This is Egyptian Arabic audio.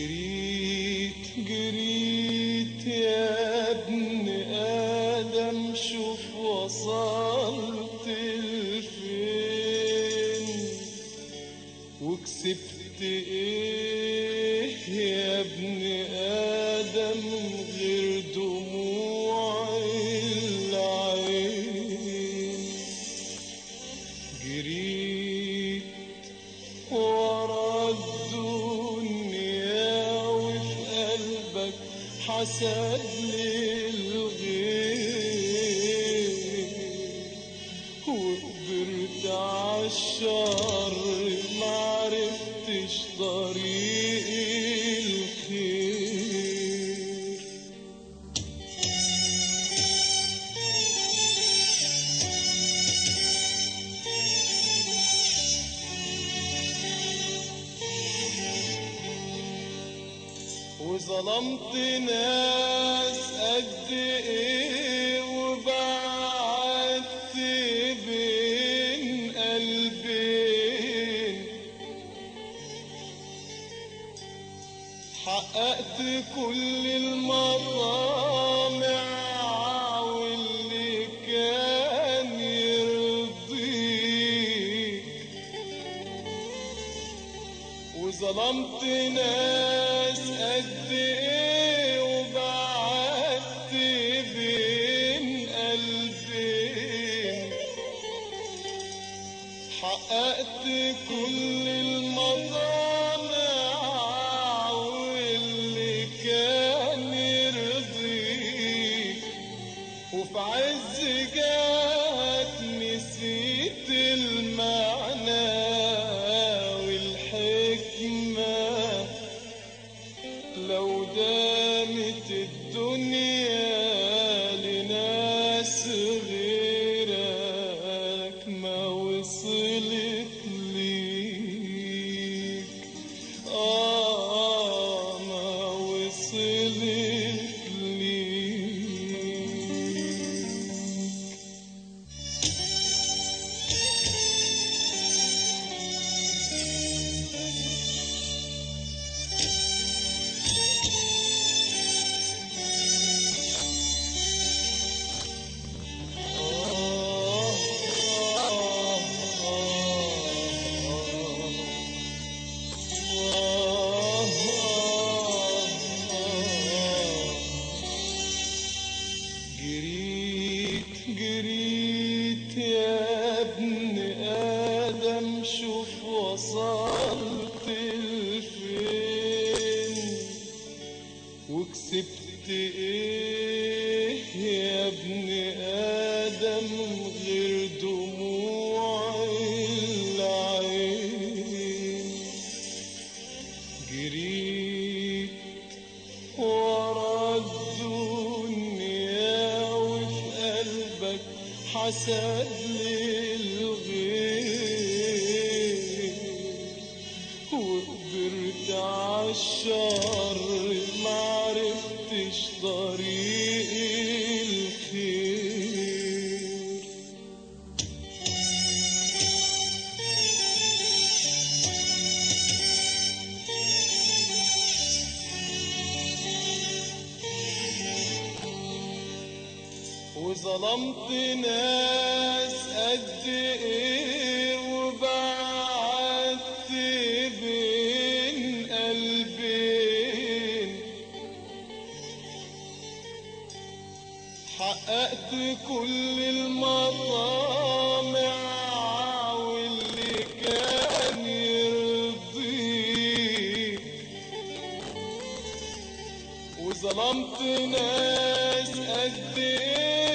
جريت جريت يا ابن آدم شوف وصلت لفين وكسبت ايه يا ابن آدم غير دموع العين جريت ورا الدنيا وفي قلبك حسد للغير وقدرت عالشر معرفتش طريق الخير وظلمت ناس قد ايه وبعدت بين قلبين حققت كل المطامع واللي كان يرضيك وظلمت ناس قد ايه وبعدت بين قلبين حققت كل المطامع واللي كان يرضيك وفي عز جات نسيت المعنى والحكمة لو دامت الدنيا لناس غيرك ما وصلت ليك آه ما وصلت ليك جريت جريت يا ابن آدم شوف وصلت لفين وكسبت ايه يا ابن آدم غير دموع العين جريت ورا الدنيا وفي قلبك حسد للغير وقدرت عالشر معرفتش طريق الخير وظلمت ناس قد ايه وبعدت بين قلبين حققت كل المطامع واللي كان يرضيك وظلمت ناس قد ايه